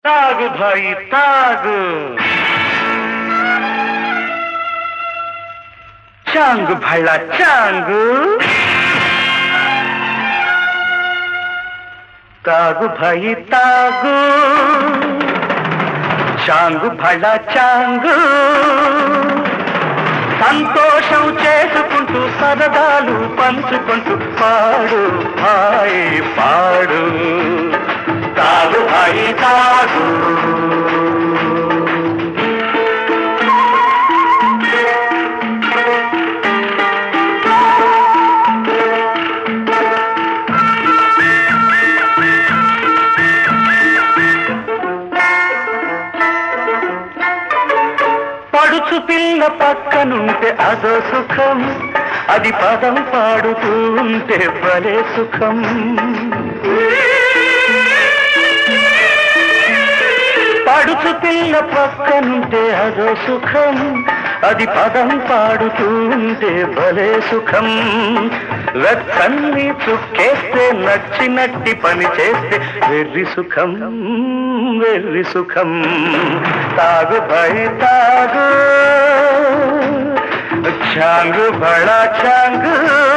తాగు భాయి తాగు చాంగు భళ్ళ చాంగు తాగు భాయి తాగు చాంగు భళ్ళ చాంగు సంతోషం చేసుకుంటూ సరదాలు పంచుకుంటూ పాడు హాయ్ పాడు తాగు హాయి తాగు పడుచు పిల్ల పక్కనుంటే అదో సుఖం అది పదం పాడుతూ ఉంటే భలే సుఖం పడుచు పిల్ల పక్కనుంటే అదో సుఖం అది పదం పాడుతూ ఉంటే భలే సుఖం వెచ్చన్ని చుక్కేస్తే నచ్చినట్టి పని చేస్తే వెర్రి సుఖం వెర్రి సుఖం తాగు భయ తాగు చాంగు బడా చాంగు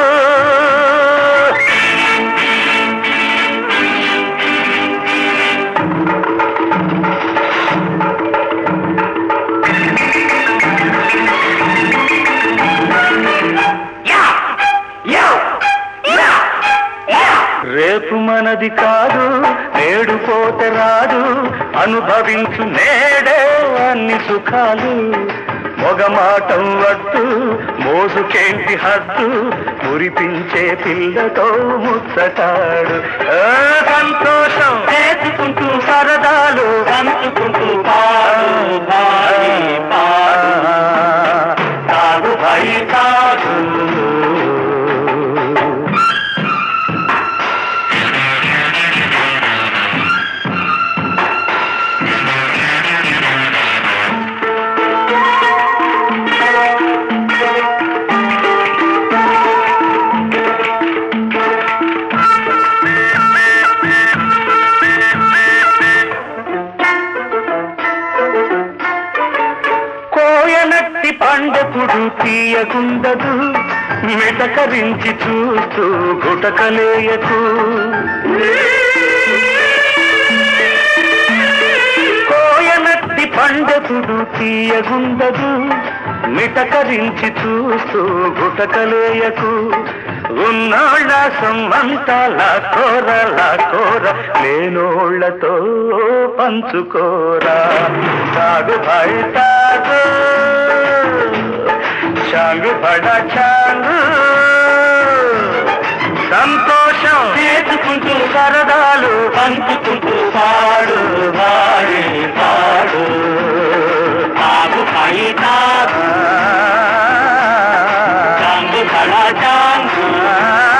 రేపు మనది కాదు నేడు పోతే రాదు అనుభవించు నేడే అన్ని సుఖాలు మొగమాటం వద్దు మోసుకేంటి హద్దు మురిపించే పిల్లతో ముచ్చటాడు ఆ, సంతోషం చేసుకుంటూ సరదాలు పంచుకుంటూ పాడు భాయి పాడు తాగు భాయి తాగు కోయనట్టి పండకుడు తీయకుండదు మెటకరించి చూస్తూ గుటకలేయకు కోయనట్టి పండకుడు తీయగుండదు మిటకరించి చూస్తూ గుటకలేయకు ఉన్నోళ్ళ సొమ్మంతా లాకోర లాకోర లేనోళ్లతో పంచుకోరా తాగు భాయ్ తాగు చాంగు పడ చాంగు సంతోషం చేసుకుంటూ సరదాలు పంచుకుంటూ పాడు భాయి పాడు తాగు భాయి తాగు చాంగు బడా చాంగు